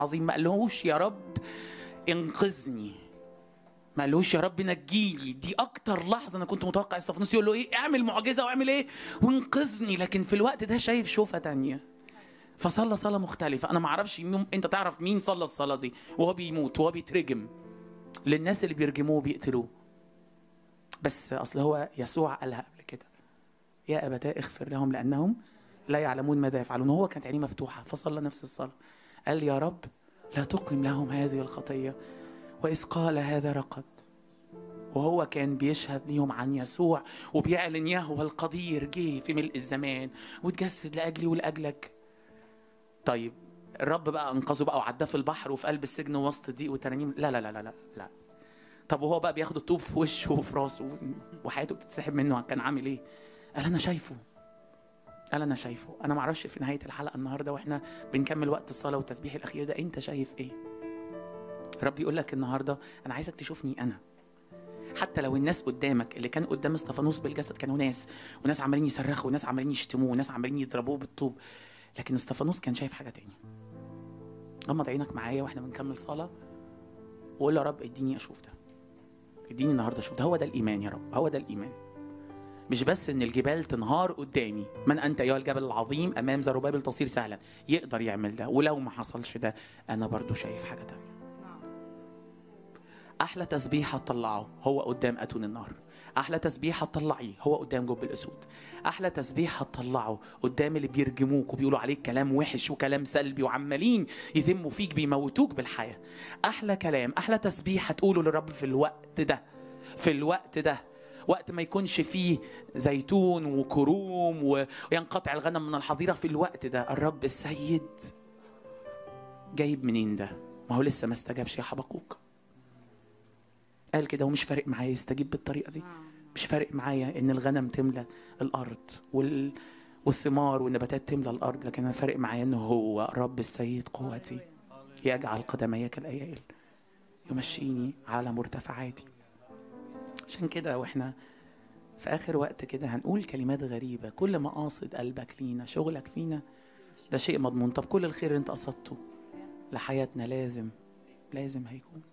عظيم ما قالهوش يا رب انقذني ما قالوش يا رب نجيني دي اكتر لحظه انا كنت متوقع استفانوس يقول له ايه اعمل معجزه واعمل ايه وانقذني لكن في الوقت ده شايف شوفه تانية فصلى صلاه مختلفه انا ما اعرفش مين انت تعرف مين صلى الصلاه دي وهو بيموت وهو بيترجم للناس اللي بيرجموه وبيقتلوه بس اصل هو يسوع قالها قبل كده يا ابتاه اغفر لهم لانهم لا يعلمون ماذا يفعلون هو كانت عينيه مفتوحه فصلى نفس الصلاه قال يا رب لا تقم لهم هذه الخطيه واذ قال هذا رقد وهو كان بيشهد ليهم عن يسوع وبيعلن يهوى القدير جه في ملء الزمان وتجسد لاجلي ولاجلك طيب الرب بقى انقذه بقى وعداه في البحر وفي قلب السجن وسط ضيق وترانيم لا لا لا لا لا لا طب وهو بقى بياخد الطوب في وشه وفي راسه وحياته بتتسحب منه كان عامل ايه؟ قال انا شايفه قال انا شايفه انا معرفش في نهايه الحلقه النهارده واحنا بنكمل وقت الصلاه والتسبيح الاخير ده انت شايف ايه؟ رب يقول لك النهارده انا عايزك تشوفني انا حتى لو الناس قدامك اللي كان قدام استفانوس بالجسد كانوا ناس وناس عمالين يصرخوا وناس عمالين يشتموه وناس عمالين يضربوه بالطوب لكن استفانوس كان شايف حاجه تاني غمض عينك معايا واحنا بنكمل صلاه وقول يا رب اديني اشوف ده اديني النهارده اشوف ده هو ده الايمان يا رب هو ده الايمان مش بس ان الجبال تنهار قدامي من انت ايها الجبل العظيم امام زروبابل تصير سهلا يقدر يعمل ده ولو ما حصلش ده انا برضو شايف حاجه تانية احلى تسبيح هتطلعه هو قدام اتون النار احلى تسبيح هتطلعيه هو قدام جب الاسود احلى تسبيح هتطلعه قدام اللي بيرجموك وبيقولوا عليك كلام وحش وكلام سلبي وعمالين يذموا فيك بيموتوك بالحياه احلى كلام احلى تسبيح هتقوله للرب في الوقت ده في الوقت ده وقت ما يكونش فيه زيتون وكروم وينقطع الغنم من الحظيره في الوقت ده الرب السيد جايب منين ده ما هو لسه ما استجابش يا حبقوك قال كده ومش فارق معايا يستجيب بالطريقه دي مش فارق معايا ان الغنم تملى الارض وال... والثمار والنباتات تملى الارض لكن انا فارق معايا انه هو رب السيد قوتي يجعل قدمي كالايائل يمشيني على مرتفعاتي عشان كده واحنا في اخر وقت كده هنقول كلمات غريبه كل ما قاصد قلبك لينا شغلك فينا ده شيء مضمون طب كل الخير اللي انت قصدته لحياتنا لازم لازم هيكون